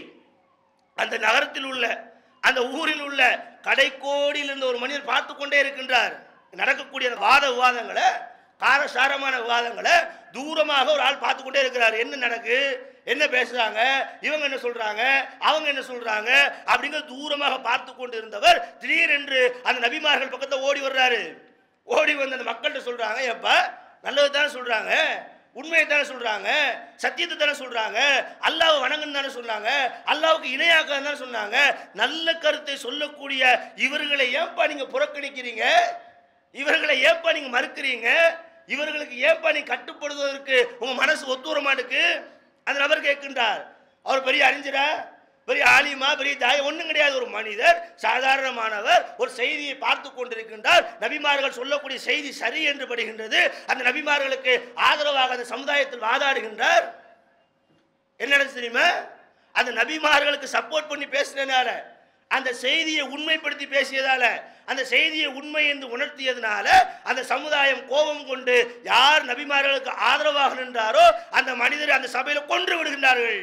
அந்த நகரத்தில் உள்ள அந்த ஊரில் உள்ள கடைக்கோடியில் இருந்த ஒரு மனிதர் பார்த்து கொண்டே இருக்கின்றார் நடக்கக்கூடிய அந்த வாத விவாதங்களை காரசாரமான விவாதங்களை தூரமாக ஒரு ஆள் பார்த்து கொண்டே இருக்கிறார் என்ன நடக்கு என்ன பேசுறாங்க இவங்க என்ன சொல்றாங்க அவங்க என்ன சொல்றாங்க அப்படிங்கிற தூரமாக பார்த்து கொண்டு இருந்தவர் திடீரென்று அந்த நபிமார்கள் பக்கத்துல ஓடி வர்றாரு ஓடி வந்து அந்த மக்கள்கிட்ட சொல்றாங்க ஏப்பா நல்லது தானே சொல்றாங்க உண்மையை தானே சொல்றாங்க சத்தியத்தை தானே சொல்றாங்க அல்லாஹ் வணங்குன்னு தானே சொன்னாங்க அல்லாவுக்கு இணையாக்க தானே சொன்னாங்க நல்ல கருத்தை சொல்லக்கூடிய இவர்களை ஏன்பா நீங்க புறக்கணிக்கிறீங்க இவர்களை ஏன்பா நீங்க மறுக்கிறீங்க இவர்களுக்கு ஏன்பா நீங்க கட்டுப்படுவதற்கு உங்க மனசு ஒத்துவர மாட்டுக்கு அந்த நபர் கேட்கின்றார் அவர் பெரிய அறிஞரா பெரிய ஆலிமா பெரிய தாய் ஒன்றும் கிடையாது ஒரு மனிதர் சாதாரணமானவர் ஒரு செய்தியை பார்த்து கொண்டிருக்கின்றார் நபிமார்கள் சொல்லக்கூடிய செய்தி சரி என்று படுகின்றது அந்த நபிமார்களுக்கு ஆதரவாக அந்த சமுதாயத்தில் வாதாடுகின்றார் என்ன நடந்துச்சு தெரியுமா அந்த நபிமார்களுக்கு சப்போர்ட் பண்ணி பேசினனால அந்த செய்தியை உண்மைப்படுத்தி பேசியதால அந்த செய்தியை உண்மை என்று உணர்த்தியதுனால அந்த சமுதாயம் கோபம் கொண்டு யார் நபிமார்களுக்கு ஆதரவாக நின்றாரோ அந்த மனிதரை அந்த சபையில கொன்று விடுகின்றார்கள்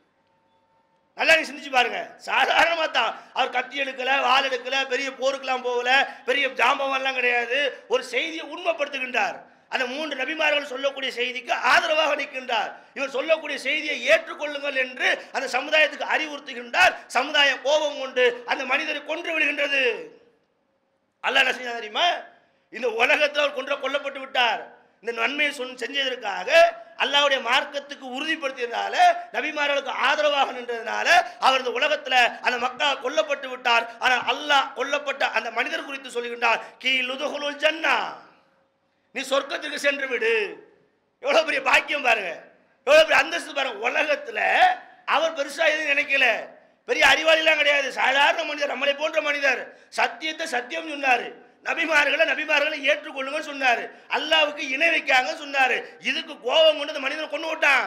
நல்லா நீ சிந்திச்சு பாருங்க சாதாரணமாக தான் அவர் கத்தி எடுக்கல வாள் எடுக்கல பெரிய போருக்கெல்லாம் போகல பெரிய ஜாம்பவம்லாம் கிடையாது ஒரு செய்தியை உண்மைப்படுத்துகின்றார் அந்த மூன்று நபிமார்கள் சொல்லக்கூடிய செய்திக்கு ஆதரவாக நிற்கின்றார் இவர் சொல்லக்கூடிய செய்தியை ஏற்றுக்கொள்ளுங்கள் என்று அந்த சமுதாயத்துக்கு அறிவுறுத்துகின்றார் சமுதாயம் கோபம் கொண்டு அந்த மனிதரை கொன்று விடுகின்றது அல்லாஹ் என்ன செஞ்சா தெரியுமா இந்த உலகத்தில் அவர் கொன்ற கொல்லப்பட்டு விட்டார் இந்த நன்மையை சொன் செஞ்சதற்காக அல்லாஹ்வுடைய மார்க்கத்துக்கு உறுதிப்படுத்தியதுனால நபிமார்களுக்கு ஆதரவாக நின்றதுனால அவர் இந்த உலகத்தில் அந்த மக்கள் கொல்லப்பட்டு விட்டார் ஆனால் அல்லாஹ் கொல்லப்பட்ட அந்த மனிதர் குறித்து சொல்லுகின்றார் கீழுதுகுலுல் ஜன்னா நீ சொர்க்கத்துக்கு சென்று விடு எவ்வளவு பெரிய பாக்கியம் பாருங்க எவ்வளவு பெரிய அந்தஸ்து பாருங்க உலகத்துல அவர் பெருசா எதுவும் நினைக்கல பெரிய அறிவாளிலாம் கிடையாது சாதாரண மனிதர் நம்மளை போன்ற மனிதர் சத்தியத்தை சத்தியம் சொன்னாரு நபிமார்களை நபிமார்களை ஏற்றுக்கொள்ளுங்க சொன்னாரு அல்லாவுக்கு இணை வைக்காங்க சொன்னாரு இதுக்கு கோபம் கொண்டு இந்த மனிதனை கொண்டு விட்டான்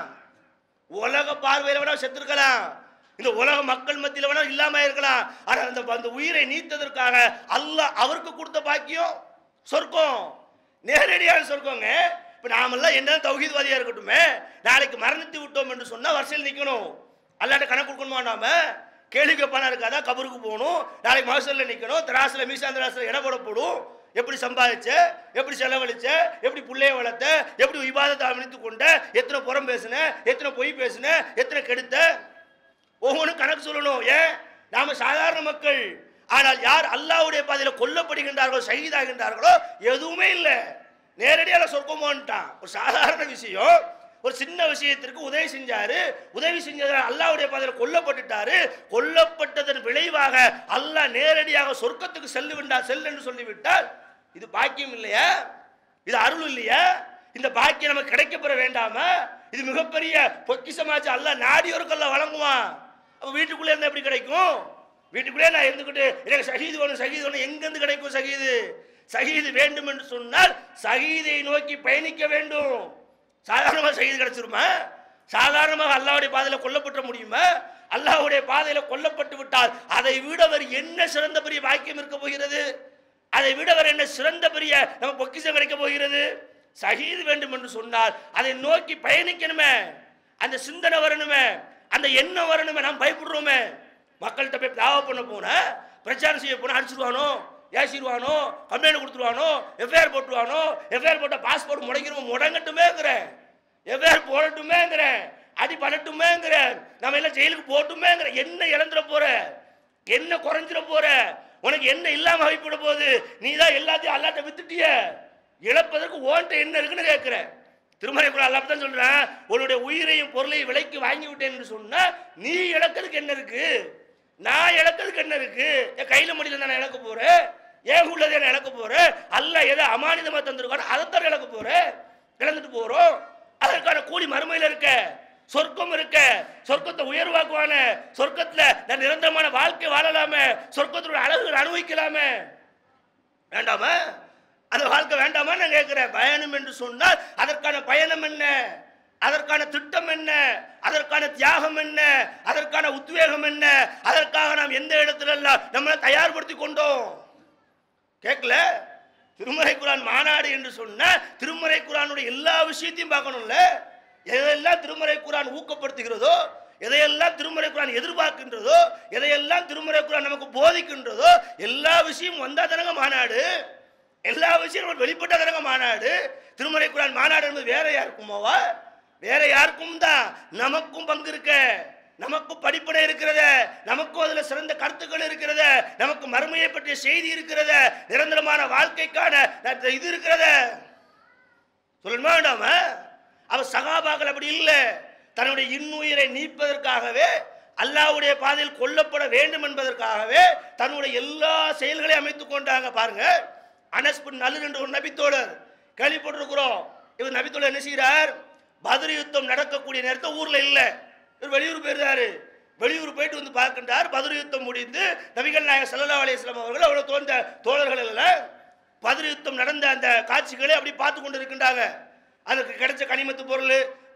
உலக பார்வையில வேணா செத்துருக்கலாம் இந்த உலக மக்கள் மத்தியில வேணா இல்லாம இருக்கலாம் ஆனா அந்த அந்த உயிரை நீத்ததற்காக அல்லாஹ் அவருக்கு கொடுத்த பாக்கியம் சொர்க்கம் நேரடியான சொர்க்கங்க இப்ப நாமெல்லாம் என்ன தௌஹீத்வாதியா இருக்கட்டுமே நாளைக்கு மரணித்து விட்டோம் என்று சொன்னா வரிசையில் நிக்கணும் அல்லாட்ட கணக்கு கொடுக்கணுமா நாம கேள்விக்கு பணம் இருக்காதா கபருக்கு போகணும் நாளைக்கு மகசூல்ல நிக்கணும் திராசுல மீசாந்திராசுல இட போடப்படும் எப்படி சம்பாதிச்ச எப்படி செலவழிச்ச எப்படி பிள்ளைய வளர்த்த எப்படி விவாதத்தை அமைத்து கொண்ட எத்தனை புறம் பேசுன எத்தனை பொய் பேசுன எத்தனை கெடுத்த ஒவ்வொன்றும் கணக்கு சொல்லணும் ஏன் நாம சாதாரண மக்கள் ஆனால் யார் அல்லாஹ்வுடைய பாதையில கொல்லப்படுகின்றார்களோ ஷஹீதாகின்றார்களோ எதுவுமே இல்லை நேரடியாக சொர்க்கமோன்ட்டான் ஒரு சாதாரண விஷயம் ஒரு சின்ன விஷயத்திற்கு உதவி செஞ்சாரு உதவி செஞ்சதால் அல்லாஹ்வுடைய பாதையில கொல்லப்பட்டுட்டாரு கொல்லப்பட்டதன் விளைவாக அல்லாஹ் நேரடியாக சொர்க்கத்துக்கு செல்லு விட்டார் செல் என்று சொல்லிவிட்டால் இது பாக்கியம் இல்லையா இது அருள் இல்லையா இந்த பாக்கியம் நமக்கு கிடைக்கப்பெற வேண்டாமா இது மிகப்பெரிய பொக்கிஷமாச்சு அல்லாஹ் நாடியோருக்கெல்லாம் வழங்குவான் அப்ப வீட்டுக்குள்ளே இருந்தா எப்படி கிடைக்கும் வீட்டுக்குள்ளே நான் இருந்துக்கிட்டு எனக்கு சகீது வேணும் சகீது வேணும் எங்கேருந்து கிடைக்கும் சகீது சகீது வேண்டும் என்று சொன்னால் சகீதை நோக்கி பயணிக்க வேண்டும் சாதாரணமாக சகீது கிடைச்சிருமா சாதாரணமாக அல்லாஹ்வுடைய பாதையில கொல்லப்பட்ட முடியுமா அல்லாஹ்வுடைய பாதையில கொல்லப்பட்டு விட்டால் அதை விட வேறு என்ன சிறந்த பெரிய பாக்கியம் இருக்க போகிறது அதை விட வேறு என்ன சிறந்த பெரிய நம்ம பொக்கிஷம் கிடைக்க போகிறது சகீது வேண்டும் என்று சொன்னால் அதை நோக்கி பயணிக்கணுமே அந்த சிந்தனை வரணுமே அந்த எண்ணம் வரணுமே நாம் பயப்படுறோமே மக்கள்கிட்ட போய் தாவா பண்ண போன பிரச்சாரம் செய்ய போனா அடிச்சிருவானோ ஏசிடுவானோ கம்ப்ளைண்ட் கொடுத்துருவானோ எஃப்ஐஆர் போட்டுருவானோ எஃப்ஐஆர் போட்ட பாஸ்போர்ட் முடங்கிருவோம் முடங்கட்டுமேங்கிறேன் எஃப்ஐஆர் போடட்டுமேங்கிறேன் அடி பண்ணட்டுமேங்கிறேன் நம்ம எல்லாம் ஜெயிலுக்கு போட்டுமேங்கிற என்ன இழந்துட போற என்ன குறைஞ்சிட போற உனக்கு என்ன இல்லாம வைப்பிட போகுது நீ தான் எல்லாத்தையும் அல்லாட்ட வித்துட்டிய இழப்பதற்கு ஓன்ட்ட என்ன இருக்குன்னு கேட்கிற திருமலை கூட அல்லாம தான் சொல்றேன் உன்னுடைய உயிரையும் பொருளையும் விலைக்கு வாங்கி விட்டேன் என்று சொன்னா நீ இழக்கிறதுக்கு என்ன இருக்கு நான் இழக்கிறதுக்கு என்ன இருக்கு என் கையில முடியல நான் இழக்க போறேன் ஏன் உள்ளதை நான் இழக்க போறேன் அல்ல எதை அமானிதமா தந்திருக்கானோ அதைத்தான் இழக்க போறேன் இழந்துட்டு போறோம் அதற்கான கூலி மறுமையில இருக்க சொர்க்கம் இருக்க சொர்க்கத்தை உயர்வாக்குவான சொர்க்கத்துல நான் நிரந்தரமான வாழ்க்கை வாழலாமே சொர்க்கத்தினுடைய அழகுகள் அனுபவிக்கலாமே வேண்டாமா அந்த வாழ்க்கை வேண்டாமா நான் கேட்கிறேன் பயணம் என்று சொன்னால் அதற்கான பயணம் என்ன அதற்கான திட்டம் என்ன அதற்கான தியாகம் என்ன அதற்கான உத்வேகம் என்ன அதற்காக நாம் எந்த இடத்துல எல்லாம் நம்மளை தயார்படுத்தி கொண்டோம் கேட்கல திருமறை குரான் மாநாடு என்று சொன்ன திருமறை குரானுடைய எல்லா விஷயத்தையும் பார்க்கணும்ல எதையெல்லாம் திருமறை குரான் ஊக்கப்படுத்துகிறதோ எதையெல்லாம் திருமறை குரான் எதிர்பார்க்கின்றதோ எதையெல்லாம் திருமறை குரான் நமக்கு போதிக்கின்றதோ எல்லா விஷயமும் வந்தா தானங்க மாநாடு எல்லா விஷயமும் வெளிப்பட்ட தானங்க மாநாடு திருமறை குரான் மாநாடு என்பது வேற யாருக்குமாவா வேற யாருக்கும் தான் நமக்கும் பங்கு இருக்க நமக்கும் படிப்பனை இருக்கிறத நமக்கும் அதுல சிறந்த கருத்துக்கள் இருக்கிறத நமக்கு மறுமையை பற்றிய செய்தி இருக்கிறத நிரந்தரமான வாழ்க்கைக்கான இது இருக்கிறத சொல்லணுமா வேண்டாம அவர் சகாபாக்கள் அப்படி இல்லை தன்னுடைய இன்னுயிரை நீப்பதற்காகவே அல்லாஹ்வுடைய பாதையில் கொல்லப்பட வேண்டும் என்பதற்காகவே தன்னுடைய எல்லா செயல்களையும் அமைத்துக் கொண்டாங்க பாருங்க அனஸ் பின் நல்லு என்ற ஒரு நபித்தோழர் கேள்விப்பட்டிருக்கிறோம் இவர் நபித்தோழர் என்ன செய்கிறார் பதில் யுத்தம் நடக்கக்கூடிய நேரத்தை ஊர்ல இல்லை இவர் வெளியூர் போயிருந்தாரு வெளியூர் போயிட்டு வந்து பார்க்கின்றார் பதில் யுத்தம் முடிந்து நபிகள் நாயகம் ஸல்லல்லாஹு அலைஹி வஸல்லம் அவர்கள் அவ்வளவு தோன்ற தோழர்கள் எல்லாம் பதில் யுத்தம் நடந்த அந்த காட்சிகளை அப்படி பார்த்து கொண்டு இருக்கின்றாங்க அதுக்கு கிடைச்ச கனிமத்து பொருள்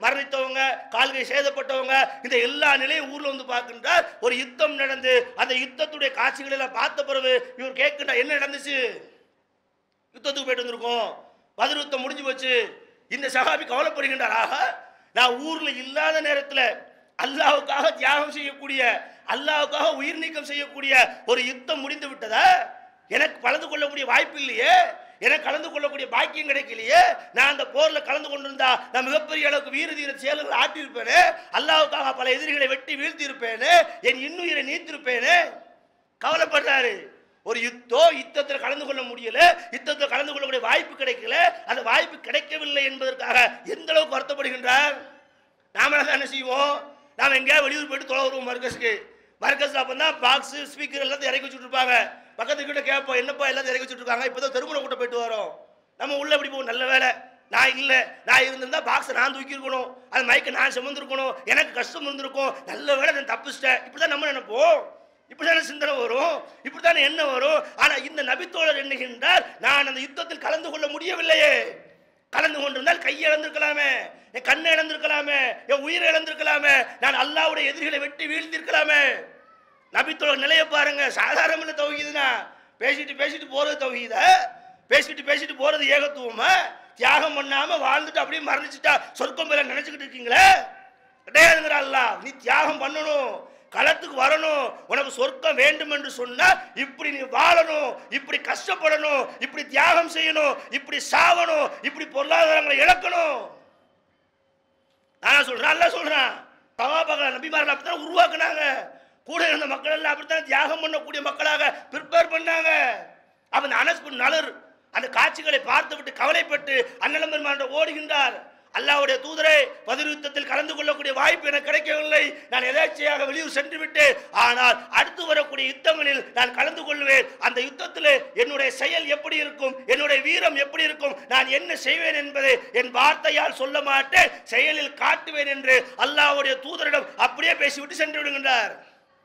மரணித்தவங்க கால்கை சேதப்பட்டவங்க இந்த எல்லா நிலையும் ஊர்ல வந்து பார்க்கின்றார் ஒரு யுத்தம் நடந்து அந்த யுத்தத்துடைய காட்சிகளை எல்லாம் பார்த்த பிறகு இவர் கேட்கின்றார் என்ன நடந்துச்சு யுத்தத்துக்கு போயிட்டு வந்திருக்கோம் பதில் யுத்தம் முடிஞ்சு போச்சு இந்த சகாபி கவலைப்படுகின்றார் ஆக நான் ஊர்ல இல்லாத நேரத்துல அல்லாவுக்காக தியாகம் செய்யக்கூடிய அல்லாவுக்காக உயிர் நீக்கம் செய்யக்கூடிய ஒரு யுத்தம் முடிந்து விட்டதா எனக்கு கலந்து கொள்ளக்கூடிய வாய்ப்பு இல்லையே எனக்கு கலந்து கொள்ளக்கூடிய பாக்கியம் கிடைக்கலையே நான் அந்த போர்ல கலந்து கொண்டிருந்தா நான் மிகப்பெரிய அளவுக்கு வீர தீர செயல்கள் ஆட்டியிருப்பேனே அல்லாவுக்காக பல எதிரிகளை வெட்டி வீழ்த்தி இருப்பேனே என் இன்னுயிரை நீத்திருப்பேனே கவலைப்படுறாரு ஒரு யுத்தம் யுத்தத்தில் கலந்து கொள்ள முடியல யுத்தத்தில் கலந்து கொள்ளக்கூடிய வாய்ப்பு கிடைக்கல அந்த வாய்ப்பு கிடைக்கவில்லை என்பதற்காக எந்த அளவுக்கு வருத்தப்படுகின்றார் நாம என்ன செய்வோம் நாம எங்கேயாவது வெளியூர் போயிட்டு தொலை வருவோம் மர்கஸ்க்கு மர்கஸ்ல அப்போ தான் பாக்ஸ் ஸ்பீக்கர் எல்லாத்தையும் இறக்கி வச்சுட்டு இருப்பாங்க பக்கத்து கிட்ட கேட்போம் என்னப்பா எல்லாத்தையும் இறக்கி வச்சுட்டு இருக்காங்க இப்போ தான் திருமணம் கூட்ட போயிட்டு வரோம் நம்ம உள்ள எப்படி போவோம் நல்ல வேலை நான் இல்லை நான் இருந்திருந்தா பாக்ஸை நான் தூக்கி இருக்கணும் அந்த மைக்கை நான் சுமந்திருக்கணும் எனக்கு கஷ்டம் இருந்திருக்கும் நல்ல வேலை நான் தப்பிச்சிட்டேன் இப்படி தான் நம்ம நினைப்போம் இப்படிதானே சிந்தனை வரும் இப்படித்தானே என்ன வரும் ஆனா இந்த நபித்தோழர் எண்ணுகின்றார் நான் அந்த யுத்தத்தில் கலந்து கொள்ள முடியவில்லையே கலந்து கொண்டிருந்தால் கையை இழந்திருக்கலாமே என் கண்ணை இழந்திருக்கலாமே என் உயிரை இழந்திருக்கலாமே நான் அல்லாவுடைய எதிரிகளை வெட்டி வீழ்த்திருக்கலாமே நபித்தோழர் நிலையை பாருங்க சாதாரண இல்லை தௌஹீதுனா பேசிட்டு பேசிட்டு போறது தௌஹீத பேசிட்டு பேசிட்டு போறது ஏகத்துவமா தியாகம் பண்ணாம வாழ்ந்துட்டு அப்படியே மரணிச்சுட்டா சொர்க்கம் பேர நினைச்சுக்கிட்டு இருக்கீங்களே கிடையாதுங்கிற அல்லாஹ் நீ தியாகம் பண்ணணும் களத்துக்கு வரணும் உனக்கு சொர்க்கம் வேண்டும் என்று சொன்னா இப்படி நீ வாழணும் இப்படி கஷ்டப்படணும் இப்படி தியாகம் செய்யணும் இப்படி சாவணும் இப்படி பொருளாதாரங்களை இழக்கணும் நான் சொல்றேன் அல்ல சொல்றேன் சகாபாக்கள் நபிமார்கள் அப்படித்தான் உருவாக்குனாங்க கூட இருந்த மக்கள் எல்லாம் அப்படித்தான் தியாகம் பண்ணக்கூடிய மக்களாக ப்ரிப்பேர் பண்ணாங்க அப்ப அந்த அனஸ் பின் நலர் அந்த காட்சிகளை பார்த்து விட்டு கவலைப்பட்டு அண்ணலம் பெருமான் ஓடுகின்றார் அல்லாவுடைய தூதரே பதில் யுத்தத்தில் கலந்து கொள்ளக்கூடிய வாய்ப்பு எனக்கு கிடைக்கவில்லை நான் எதேச்சையாக வெளியூர் சென்று விட்டு ஆனால் அடுத்து வரக்கூடிய யுத்தங்களில் நான் கலந்து கொள்வேன் அந்த யுத்தத்தில் என்னுடைய செயல் எப்படி இருக்கும் என்னுடைய வீரம் எப்படி இருக்கும் நான் என்ன செய்வேன் என்பதை என் வார்த்தையால் சொல்ல மாட்டேன் செயலில் காட்டுவேன் என்று அல்லாஹ்வுடைய தூதரிடம் அப்படியே பேசிவிட்டு சென்று விடுகின்றார்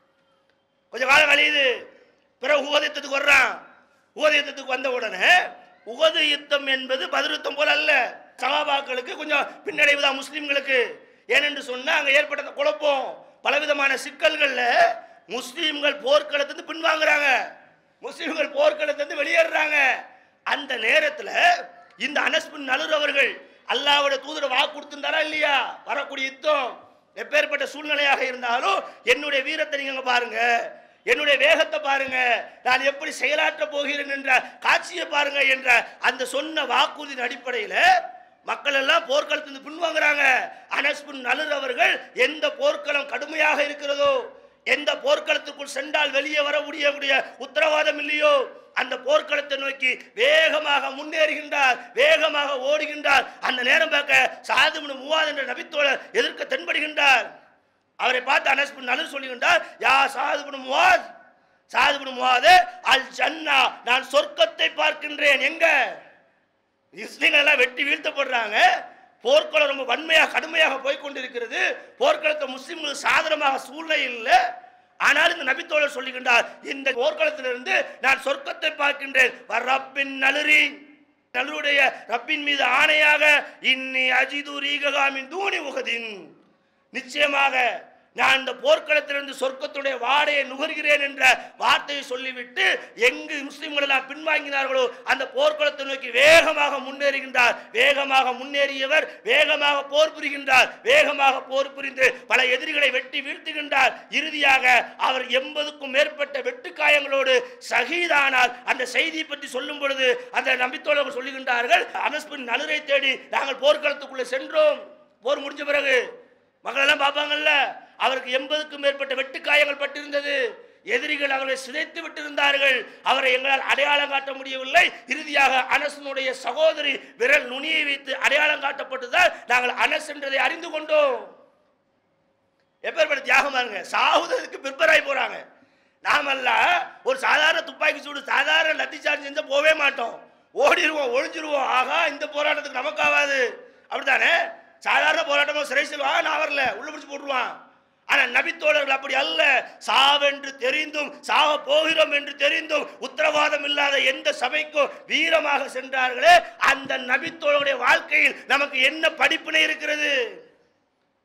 கொஞ்சம் காலம் கழியுது பிறகு உபதேசத்துக்கு வர்றான் உபதேசத்துக்கு வந்த உடனே உகது யுத்தம் என்பது பதில் யுத்தம் போல அல்ல சகாபாக்களுக்கு கொஞ்சம் பின்னடைவு தான் முஸ்லீம்களுக்கு ஏனென்று சொன்னா அங்க ஏற்பட்ட அந்த குழப்பம் பலவிதமான சிக்கல்கள்ல முஸ்லீம்கள் போர்க்களத்திலிருந்து பின்வாங்குறாங்க முஸ்லீம்கள் போர்க்களத்திலிருந்து வெளியேறுறாங்க அந்த நேரத்துல இந்த அனஸ் பின் நலுர் அவர்கள் அல்லாவோட தூதரை வாக்கு கொடுத்திருந்தாரா இல்லையா வரக்கூடிய யுத்தம் எப்பேற்பட்ட சூழ்நிலையாக இருந்தாலும் என்னுடைய வீரத்தை நீங்க அங்க பாருங்க என்னுடைய வேகத்தை பாருங்க நான் எப்படி செயலாற்ற போகிறேன் என்ற காட்சியை பாருங்க என்ற அந்த சொன்ன வாக்குறுதியின் அடிப்படையில் மக்கள் எல்லாம் போர்க்களத்திலிருந்து பின்வாங்குறாங்க அனஸ் பின் நலுர் அவர்கள் எந்த போர்க்களம் கடுமையாக இருக்கிறதோ எந்த போர்க்களத்துக்குள் சென்றால் வெளியே வர முடியக்கூடிய உத்தரவாதம் இல்லையோ அந்த போர்க்களத்தை நோக்கி வேகமாக முன்னேறுகின்றார் வேகமாக ஓடுகின்றார் அந்த நேரம் பார்க்க சாதுபுன் மூவாத் என்ற நபித்தோழர் எதிர்க்க தென்படுகின்றார் அவரை பார்த்து அனஸ் பின் நலுர் சொல்லுகின்றார் யா சாதுபுன் முவாத் சாதுபுன் முவாதே அல் ஜன்னா நான் சொர்க்கத்தை பார்க்கின்றேன் எங்க முஸ்லீம்கள் எல்லாம் வெட்டி வீழ்த்தப்படுறாங்க போர்க்களம் ரொம்ப வன்மையாக கடுமையாக போய் கொண்டிருக்கிறது போர்க்களத்தை முஸ்லீம்கள் சாதனமாக சூழ்நிலை இல்லை ஆனால் இந்த நபித்தோழர் சொல்லுகின்றார் இந்த போர்க்களத்திலிருந்து நான் சொர்க்கத்தை பார்க்கின்றேன் ரப்பின் நலுரி நலுடைய ரப்பின் மீது ஆணையாக இன்னி அஜிது ரீககாமின் தூணி உகதின் நிச்சயமாக நான் இந்த போர்க்களத்திலிருந்து சொர்க்கத்துடைய வாடையை நுகர்கிறேன் என்ற வார்த்தையை சொல்லிவிட்டு எங்கு முஸ்லிம்கள் எல்லாம் பின்வாங்கினார்களோ அந்த போர்க்களத்தை நோக்கி வேகமாக முன்னேறுகின்றார் வேகமாக முன்னேறியவர் வேகமாக போர் புரிகின்றார் வேகமாக போர் புரிந்து பல எதிரிகளை வெட்டி வீழ்த்துகின்றார் இறுதியாக அவர் எண்பதுக்கும் மேற்பட்ட வெட்டுக்காயங்களோடு சகிதானார் அந்த செய்தியை பற்றி சொல்லும் பொழுது அந்த நம்பித்தோழர்கள் சொல்லுகின்றார்கள் அனஸ்பின் நலுரை தேடி நாங்கள் போர்க்களத்துக்குள்ளே சென்றோம் போர் முடிஞ்ச பிறகு மக்கள் எல்லாம் பார்ப்பாங்கல்ல அவருக்கு எண்பதுக்கும் மேற்பட்ட வெட்டுக்காயங்கள் பட்டிருந்தது எதிரிகள் அவரை சிதைத்து விட்டிருந்தார்கள் அவரை எங்களால் அடையாளம் காட்ட முடியவில்லை இறுதியாக அனசனுடைய சகோதரி விரல் நுனியை வைத்து அடையாளம் காட்டப்பட்டதால் நாங்கள் அனஸ் என்றதை அறிந்து கொண்டோம் எப்பேற்பட்ட தியாகமா இருங்க சாகுதலுக்கு பிற்பராய் போறாங்க நாமெல்லாம் ஒரு சாதாரண துப்பாக்கி சூடு சாதாரண லத்தி சார்ஜ் செஞ்சா போவே மாட்டோம் ஓடிடுவோம் ஒழிஞ்சிருவோம் ஆகா இந்த போராட்டத்துக்கு நமக்கு ஆகாது அப்படித்தானே சாதாரண போராட்டமா சிறை செல்வா நான் வரல உள்ள பிடிச்சு போட்டுருவான் ஆனா நபித்தோழர்கள் அப்படி அல்ல சாவென்று தெரிந்தும் சாவ போகிறோம் என்று தெரிந்தும் உத்தரவாதம் இல்லாத எந்த சபைக்கும் வீரமாக சென்றார்களே அந்த நபித்தோழருடைய வாழ்க்கையில் நமக்கு என்ன படிப்பினை இருக்கிறது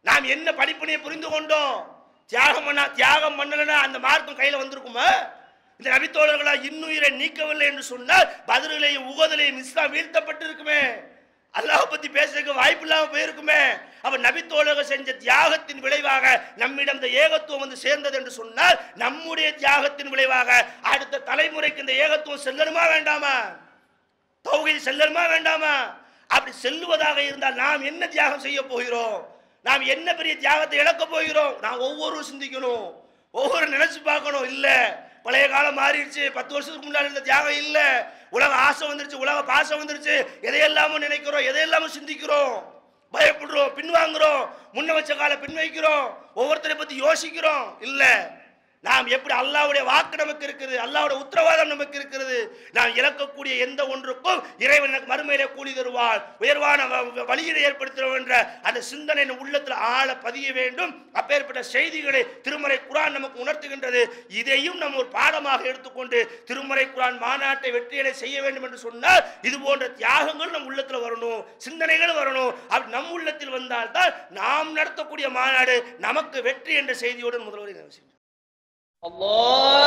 நாம் என்ன படிப்பினையை புரிந்து கொண்டோம் தியாகம் பண்ணா தியாகம் பண்ணலன்னா அந்த மார்க்கம் கையில வந்திருக்குமா இந்த நபித்தோழர்களா இன்னுயிரை நீக்கவில்லை என்று சொன்னால் பதிலையும் உகதலையும் இஸ்லாம் வீழ்த்தப்பட்டிருக்குமே அல்லாஹ் பத்தி பேசுறதுக்கு வாய்ப்பு இல்லாம போயிருக்குமே அப்ப நபித்தோழர்கள் செஞ்ச தியாகத்தின் விளைவாக நம்மிடம் இந்த ஏகத்துவம் வந்து சேர்ந்தது என்று சொன்னால் நம்முடைய தியாகத்தின் விளைவாக அடுத்த தலைமுறைக்கு இந்த ஏகத்துவம் செல்லணுமா வேண்டாமா தௌஹீத் செல்லணுமா வேண்டாமா அப்படி செல்லுவதாக இருந்தால் நாம் என்ன தியாகம் செய்ய போகிறோம் நாம் என்ன பெரிய தியாகத்தை இழக்க போகிறோம் நாம் ஒவ்வொருவரும் சிந்திக்கணும் ஒவ்வொரு நினைச்சு பார்க்கணும் இல்ல பழைய காலம் மாறிடுச்சு பத்து வருஷத்துக்கு முன்னாடி இருந்த தியாகம் இல்ல உலக ஆசை வந்துருச்சு உலக பாசம் வந்துருச்சு எதையெல்லாமும் நினைக்கிறோம் எதையெல்லாமும் சிந்திக்கிறோம் பயப்படுறோம் பின்வாங்குறோம் முன்ன வச்ச கால பின் வைக்கிறோம் ஒவ்வொருத்தரை பத்தி யோசிக்கிறோம் இல்ல நாம் எப்படி அல்லாஹ்வுடைய வாக்கு நமக்கு இருக்குது அல்லாஹ்வுடைய உத்தரவாதம் நமக்கு இருக்கிறது நாம் இழக்கக்கூடிய எந்த ஒன்றுக்கும் இறைவன் எனக்கு மறுமையிலே கூலி தருவான் உயர்வான வ- வ- வழியினை ஏற்படுத்துவோம் என்ற அந்த சிந்தனை நம் உள்ளத்தில் ஆழ பதிய வேண்டும் அப்பேற்பட்ட செய்திகளை திருமறை குரான் நமக்கு உணர்த்துகின்றது இதையும் நம்ம ஒரு பாடமாக எடுத்துக்கொண்டு திருமறை குரான் மாநாட்டை வெற்றியடை செய்ய வேண்டும் என்று சொன்னால் இது போன்ற தியாகங்கள் நம் உள்ளத்தில் வரணும் சிந்தனைகள் வரணும் அப்படி நம் உள்ளத்தில் வந்தால்தான் நாம் நடத்தக்கூடிய மாநாடு நமக்கு வெற்றி என்ற செய்தியோடு முதல்வர் நிறைவு செய்யும் الله